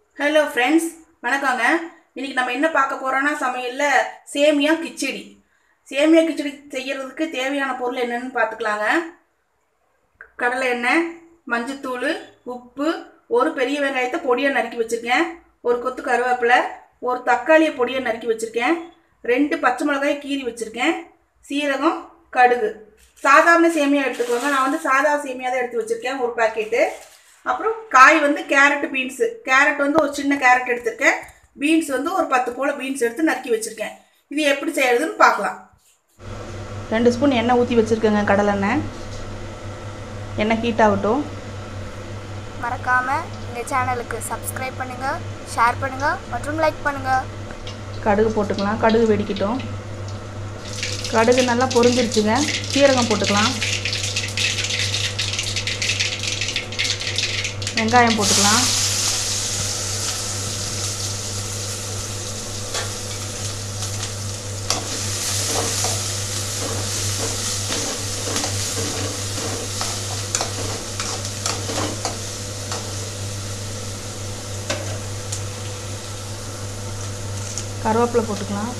hello friends வணக்கங்க இன்னைக்கு நம்ம என்ன பார்க்க போறோம்னா சமையலில் சேமியா கிச்சடி சேமியா கிச்சடி செய்யறதுக்கு தேவையான பொருள் என்னன்னு பார்த்துக்கலாங்க கடலை எண்ணெய் மஞ்சத்தூள் உப்பு ஒரு பெரிய வெங்காயத்தை பொடியாக நறுக்கி வச்சுருக்கேன் ஒரு கொத்து கருவேப்பிலை ஒரு தக்காளியை பொடியாக நறுக்கி வச்சுருக்கேன் ரெண்டு பச்சை மிளகாய் கீறி வச்சுருக்கேன் சீரகம் கடுகு சாதாரண சேமியா எடுத்துக்கோங்க நான் வந்து சாதா சேமியா தான் எடுத்து வச்சுருக்கேன் ஒரு பாக்கெட்டு அப்புறம் காய் வந்து கேரட் பீன்ஸு கேரட் வந்து ஒரு சின்ன கேரட் எடுத்திருக்கேன் பீன்ஸ் வந்து ஒரு பத்து போல் பீன்ஸ் எடுத்து நறுக்கி வச்சுருக்கேன் இது எப்படி செய்யறதுன்னு பார்க்கலாம் ரெண்டு ஸ்பூன் எண்ணெய் ஊற்றி வச்சுருக்கேங்க கடலெண்ணெய் எண்ணெய் ஹீட் ஆகட்டும் மறக்காமல் இந்த சேனலுக்கு சப்ஸ்கிரைப் பண்ணுங்கள் ஷேர் பண்ணுங்கள் மற்றும் லைக் பண்ணுங்கள் கடுகு போட்டுக்கலாம் கடுகு வெடிக்கட்டும் கடுகு நல்லா பொரிஞ்சிருச்சுங்க சீரகம் போட்டுக்கலாம் வெங்காயம் போட்டுக்கலாம் கருவேப்பிலை போட்டுக்கலாம்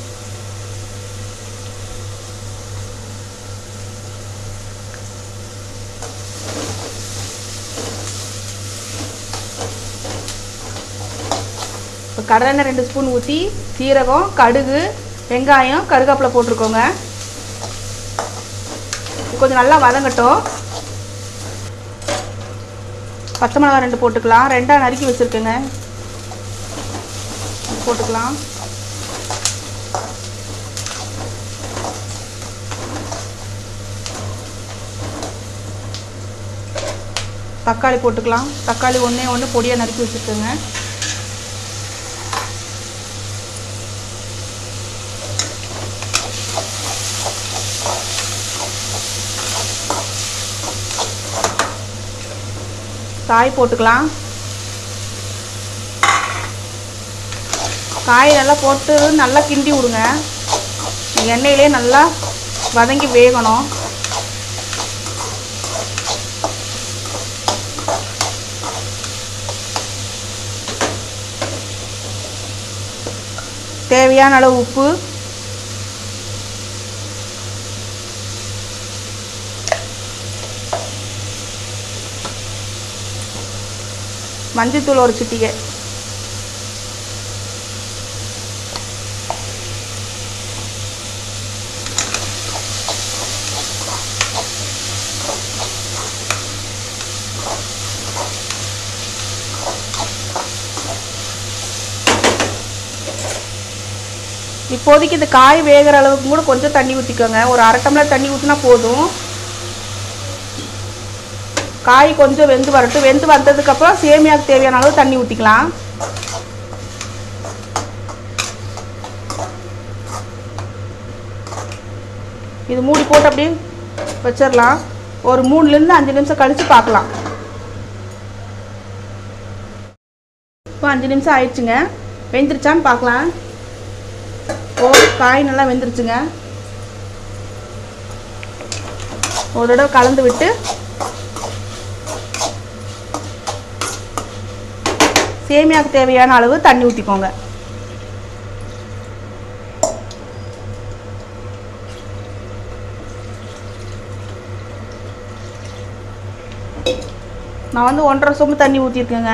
இப்போ கடலெண்ணெய் ரெண்டு ஸ்பூன் ஊற்றி சீரகம் கடுகு வெங்காயம் கருவேப்பிலை போட்டிருக்கோங்க இது கொஞ்சம் நல்லா வதங்கட்டும் பச்சை மிளகாய் ரெண்டு போட்டுக்கலாம் ரெண்டாக நறுக்கி வச்சுருக்கேங்க போட்டுக்கலாம் தக்காளி போட்டுக்கலாம் தக்காளி ஒன்றே ஒன்று பொடியாக நறுக்கி வச்சுருக்கோங்க காய் போட்டுக்கலாம் காய் நல்லா போட்டு நல்லா கிண்டி விடுங்க எண்ணெயிலே நல்லா வதங்கி வேகணும் தேவையான அளவு உப்பு மஞ்சத்தூள் ஒரு சிட்டிகை இப்போதைக்கு இந்த காய் வேகிற அளவுக்கு கூட கொஞ்சம் தண்ணி ஊற்றிக்கோங்க ஒரு அரை டம்ளர் தண்ணி ஊற்றினா போதும் காய் கொஞ்சம் வெந்து வரட்டும் வெந்து வந்ததுக்கப்புறம் சேமியாவுக்கு தேவையான அளவு தண்ணி ஊற்றிக்கலாம் இது மூடி போட்டு அப்படியே வச்சிடலாம் ஒரு மூணுலேருந்து அஞ்சு நிமிஷம் கழித்து பார்க்கலாம் இப்போ அஞ்சு நிமிஷம் ஆயிடுச்சுங்க வெந்துருச்சான்னு பார்க்கலாம் ஓ காய் நல்லா வெந்துருச்சுங்க ஒரு தடவை கலந்து விட்டு சேமியாவுக்கு தேவையான அளவு தண்ணி ஊற்றிக்கோங்க நான் வந்து ஒன்றரை சொம்பு தண்ணி ஊற்றிருக்கேங்க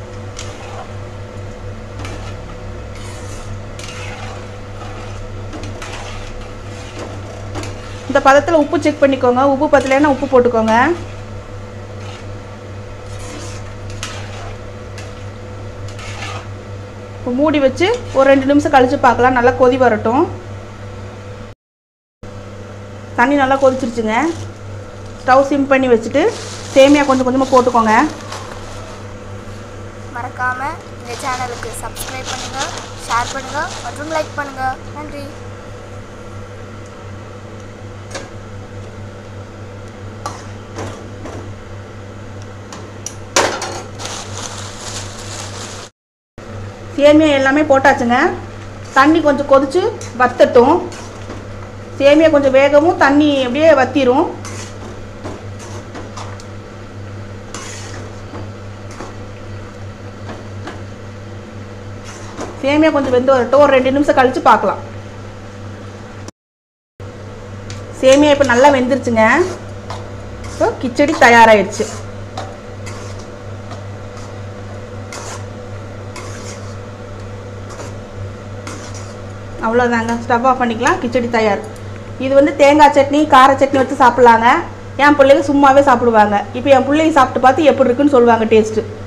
இந்த பதத்தில் உப்பு செக் பண்ணிக்கோங்க உப்பு பத்தலைன்னா உப்பு போட்டுக்கோங்க இப்போ மூடி வச்சு ஒரு ரெண்டு நிமிஷம் கழித்து பார்க்கலாம் நல்லா கொதி வரட்டும் தண்ணி நல்லா கொதிச்சிருச்சுங்க ஸ்டவ் சிம் பண்ணி வச்சுட்டு சேமியா கொஞ்சம் கொஞ்சமாக போட்டுக்கோங்க மறக்காமல் இந்த சேனலுக்கு சப்ஸ்கிரைப் பண்ணுங்கள் ஷேர் பண்ணுங்கள் மற்றும் லைக் பண்ணுங்கள் நன்றி சேமியா எல்லாமே போட்டாச்சுங்க தண்ணி கொஞ்சம் கொதிச்சு வத்தட்டும் சேமியா கொஞ்சம் வேகவும் தண்ணி அப்படியே வத்திரும் சேமியா கொஞ்சம் வெந்து வரட்டும் ஒரு ரெண்டு நிமிஷம் கழித்து பார்க்கலாம் சேமியா இப்போ நல்லா வெந்துருச்சுங்க இப்போ கிச்சடி தயாராகிடுச்சு அவ்வளோதாங்க ஸ்டவ் ஆஃப் பண்ணிக்கலாம் கிச்சடி தயார் இது வந்து தேங்காய் சட்னி கார சட்னி வச்சு சாப்பிட்லாங்க என் பிள்ளைங்க சும்மாவே சாப்பிடுவாங்க இப்போ என் பிள்ளைங்க சாப்பிட்டு பார்த்து எப்படி இருக்குன்னு சொல்லுவாங்க டேஸ்ட்டு